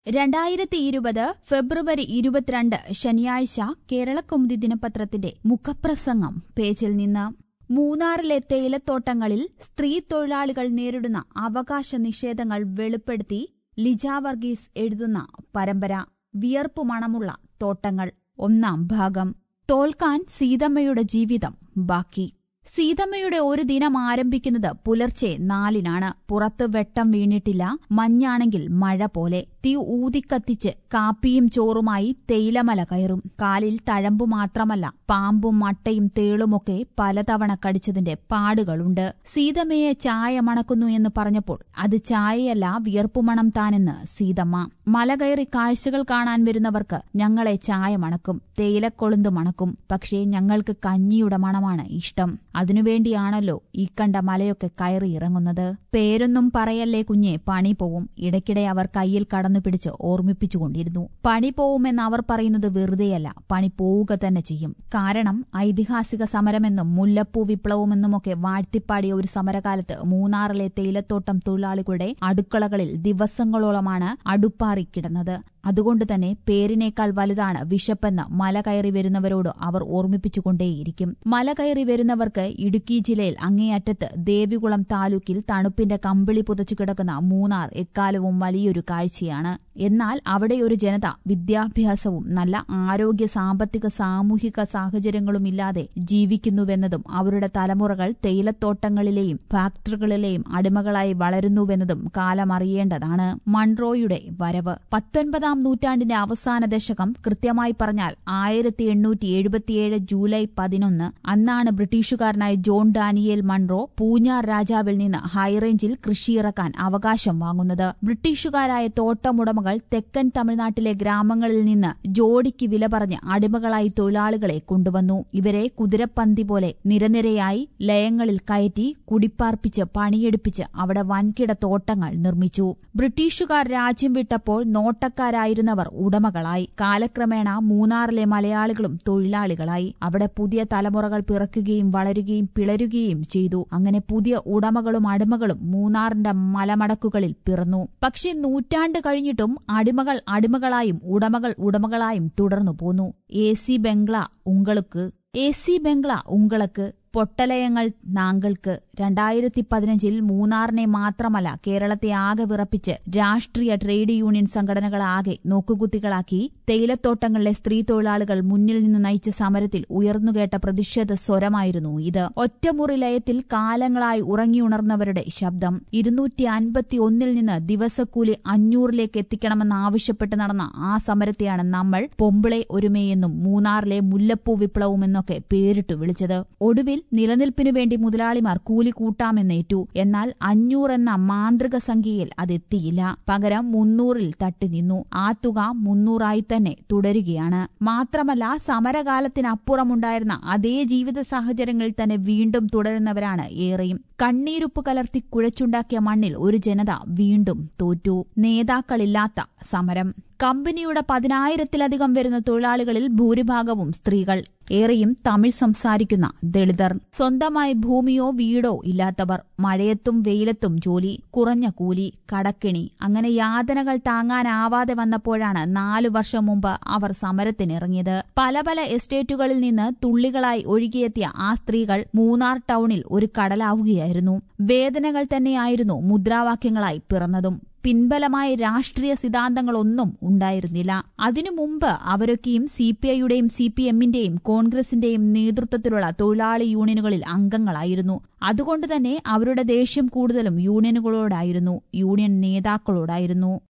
രണ്ടായിരത്തി ഇരുപത് ഫെബ്രുവരി ഇരുപത്തിരണ്ട് ശനിയാഴ്ച കേരളകൗമുദി ദിനപത്രത്തിന്റെ മുഖപ്രസംഗം പേജിൽ നിന്ന് മൂന്നാറിലെ തേയിലത്തോട്ടങ്ങളിൽ സ്ത്രീ തൊഴിലാളികൾ നേരിടുന്ന അവകാശ നിഷേധങ്ങൾ വെളിപ്പെടുത്തി ലിജ വർഗീസ് എഴുതുന്ന പരമ്പര വിയർപ്പു മണമുള്ള തോട്ടങ്ങൾ ഒന്നാം ഭാഗം തോൽക്കാൻ സീതമ്മയുടെ ജീവിതം ബാക്കി സീതമ്മയുടെ ഒരു ദിനം ആരംഭിക്കുന്നത് പുലർച്ചെ നാലിനാണ് പുറത്ത് വെട്ടം വീണിട്ടില്ല മഞ്ഞാണെങ്കിൽ മഴ പോലെ തീ ഊതിക്കത്തിച്ച് കാപ്പിയും ചോറുമായി തേയിലമല കയറും കാലിൽ തഴമ്പു മാത്രമല്ല പാമ്പും മട്ടയും തേളുമൊക്കെ പലതവണ കടിച്ചതിന്റെ പാടുകളുണ്ട് സീതമ്മയെ ചായ മണക്കുന്നു എന്ന് പറഞ്ഞപ്പോൾ അത് ചായയല്ല വിയർപ്പുമണം താനെന്ന് സീതമ്മ മല കയറി കാഴ്ചകൾ കാണാൻ വരുന്നവർക്ക് ഞങ്ങളെ ചായ മണക്കും തേയിലക്കൊളുന്ത് മണക്കും പക്ഷേ ഞങ്ങൾക്ക് കഞ്ഞിയുടെ മണമാണ് ഇഷ്ടം അതിനുവേണ്ടിയാണല്ലോ ഈ കണ്ട മലയൊക്കെ കയറി ഇറങ്ങുന്നത് പേരൊന്നും പറയല്ലേ കുഞ്ഞെ പണി പോവും ഇടയ്ക്കിടെ അവർ കയ്യിൽ കടന്നു പിടിച്ച് ഓർമ്മിപ്പിച്ചുകൊണ്ടിരുന്നു പണി പോവുമെന്ന് അവർ പറയുന്നത് വെറുതെയല്ല പണി പോവുക തന്നെ ചെയ്യും കാരണം ഐതിഹാസിക സമരമെന്നും മുല്ലപ്പൂ വിപ്ലവമെന്നുമൊക്കെ വാഴ്ത്തിപ്പാടിയ ഒരു സമരകാലത്ത് മൂന്നാറിലെ തേയിലത്തോട്ടം തൊഴിലാളികളുടെ അടുക്കളകളിൽ ദിവസങ്ങളോളമാണ് അടുപ്പാറി കിടന്നത് അതുകൊണ്ട് തന്നെ പേരിനേക്കാൾ വലുതാണ് വിശപ്പെന്ന് മല കയറി വരുന്നവരോട് അവർ ഓർമ്മിപ്പിച്ചുകൊണ്ടേയിരിക്കും മല കയറി വരുന്നവർക്ക് ഇടുക്കി ജില്ലയിൽ അങ്ങേയറ്റത്ത് ദേവികുളം താലൂക്കിൽ തണുപ്പിന്റെ കമ്പിളി പുതച്ചു കിടക്കുന്ന മൂന്നാർ എക്കാലവും വലിയൊരു കാഴ്ചയാണ് എന്നാൽ അവിടെ ഒരു ജനത വിദ്യാഭ്യാസവും നല്ല ആരോഗ്യ സാമ്പത്തിക സാമൂഹിക സാഹചര്യങ്ങളുമില്ലാതെ ജീവിക്കുന്നുവെന്നതും അവരുടെ തലമുറകൾ തേയിലത്തോട്ടങ്ങളിലെയും ഫാക്ടറികളിലെയും അടിമകളായി വളരുന്നുവെന്നതും കാലമറിയേണ്ടതാണ് മൺട്രോയുടെ വരവ് പത്തൊൻപതാം നൂറ്റാണ്ടിന്റെ അവസാന ദശകം കൃത്യമായി പറഞ്ഞാൽ ആയിരത്തി എണ്ണൂറ്റി എഴുപത്തിയേഴ് ജൂലൈ പതിനൊന്ന് അന്നാണ് ബ്രിട്ടീഷുകാരനായ ജോൺ ഡാനിയേൽ മൺട്രോ പൂഞ്ഞാർ രാജാവിൽ നിന്ന് ഹൈറേഞ്ചിൽ കൃഷിയിറക്കാൻ അവകാശം വാങ്ങുന്നത് ബ്രിട്ടീഷുകാരായ തോട്ടമുടമകൾ തെക്കൻ തമിഴ്നാട്ടിലെ ഗ്രാമങ്ങളിൽ നിന്ന് ജോഡിക്ക് വില പറഞ്ഞ് അടിമകളായി തൊഴിലാളികളെ കൊണ്ടുവന്നു ഇവരെ കുതിരപ്പന്തി പോലെ നിരനിരയായി ലയങ്ങളിൽ കയറ്റി കുടിപ്പാർപ്പിച്ച് പണിയെടുപ്പിച്ച് അവിടെ വൻകിട തോട്ടങ്ങൾ നിർമ്മിച്ചു ബ്രിട്ടീഷുകാർ രാജ്യം വിട്ടപ്പോൾ നോട്ടക്കാരായിരുന്നവർ ഉടമകളായി കാലക്രമേണ മൂന്നാറിലെ മലയാളികളും തൊഴിലാളികളായി അവിടെ പുതിയ തലമുറകൾ പിറക്കുകയും വളരുകയും പിളരുകയും ചെയ്തു അങ്ങനെ പുതിയ ഉടമകളും അടിമകളും മൂന്നാറിന്റെ മലമടക്കുകളിൽ പിറന്നു പക്ഷേ നൂറ്റാണ്ട് കഴിഞ്ഞിട്ടും അടിമകൾ അടിമകളായും ഉടമകൾ ഉടമകളായും തുടർന്നു പോന്നു എ സി ബംഗ്ല ഉങ്ങൾക്ക് എ സി ബംഗ്ല ഉങ്ങൾക്ക് പൊട്ടലയങ്ങൾ നാങ്ങൾക്ക് രണ്ടായിരത്തി പതിനഞ്ചിൽ മൂന്നാറിനെ മാത്രമല്ല കേരളത്തെ ആകെ വിറപ്പിച്ച് രാഷ്ട്രീയ ട്രേഡ് യൂണിയൻ സംഘടനകളാകെ നോക്കുകുത്തികളാക്കി തേയിലത്തോട്ടങ്ങളിലെ സ്ത്രീ തൊഴിലാളികൾ മുന്നിൽ നിന്ന് നയിച്ച സമരത്തിൽ ഉയർന്നുകേട്ട പ്രതിഷേധ സ്വരമായിരുന്നു ഇത് ഒറ്റമുറി ലയത്തിൽ കാലങ്ങളായി ഉറങ്ങിയുണർന്നവരുടെ ശബ്ദം ഇരുന്നൂറ്റി അൻപത്തി ഒന്നിൽ നിന്ന് ദിവസക്കൂലി അഞ്ഞൂറിലേക്ക് എത്തിക്കണമെന്നാവശ്യപ്പെട്ട് നടന്ന ആ സമരത്തെയാണ് നമ്മൾ പൊമ്പിളെ ഒരുമയെന്നും മൂന്നാറിലെ മുല്ലപ്പൂ വിപ്ലവമെന്നൊക്കെ പേരിട്ടു വിളിച്ചത് ഒടുവിൽ നിലനിൽപ്പിനു വേണ്ടി മുതലാളിമാർ കൂലി കൂട്ടാമെന്നേറ്റു എന്നാൽ അഞ്ഞൂറെന്ന മാന്ത്രിക സംഖ്യയിൽ അതെത്തിയില്ല പകരം മുന്നൂറിൽ തട്ടിനിന്നു ആ തുക മുന്നൂറായി തന്നെ തുടരുകയാണ് മാത്രമല്ല സമരകാലത്തിനപ്പുറമുണ്ടായിരുന്ന അതേ ജീവിത സാഹചര്യങ്ങളിൽ തന്നെ വീണ്ടും തുടരുന്നവരാണ് ഏറെയും കണ്ണീരുപ്പ് കലർത്തി കുഴച്ചുണ്ടാക്കിയ മണ്ണിൽ ഒരു ജനത വീണ്ടും തോറ്റു നേതാക്കളില്ലാത്ത സമരം കമ്പനിയുടെ പതിനായിരത്തിലധികം വരുന്ന തൊഴിലാളികളിൽ ഭൂരിഭാഗവും സ്ത്രീകൾ ഏറെയും തമിഴ് സംസാരിക്കുന്ന ദളിതർ സ്വന്തമായി ഭൂമിയോ വീടോ ഇല്ലാത്തവർ മഴയത്തും വെയിലത്തും ജോലി കുറഞ്ഞ കൂലി കടക്കിണി അങ്ങനെ യാതനകൾ താങ്ങാനാവാതെ വന്നപ്പോഴാണ് നാലു വർഷം മുമ്പ് അവർ സമരത്തിനിറങ്ങിയത് പല പല എസ്റ്റേറ്റുകളിൽ നിന്ന് തുള്ളികളായി ഒഴുകിയെത്തിയ ആ സ്ത്രീകൾ മൂന്നാർ ടൗണിൽ ഒരു കടലാവുകയായിരുന്നു വേദനകൾ തന്നെയായിരുന്നു മുദ്രാവാക്യങ്ങളായി പിറന്നതും പിൻബലമായ രാഷ്ട്രീയ സിദ്ധാന്തങ്ങളൊന്നും ഉണ്ടായിരുന്നില്ല അതിനു മുമ്പ് അവരൊക്കെയും സി പി ഐയുടെയും സി പി എമ്മിന്റെയും കോൺഗ്രസിന്റെയും നേതൃത്വത്തിലുള്ള തൊഴിലാളി യൂണിയനുകളിൽ അംഗങ്ങളായിരുന്നു അതുകൊണ്ടുതന്നെ അവരുടെ ദേഷ്യം കൂടുതലും യൂണിയനുകളോടായിരുന്നു യൂണിയൻ നേതാക്കളോടായിരുന്നു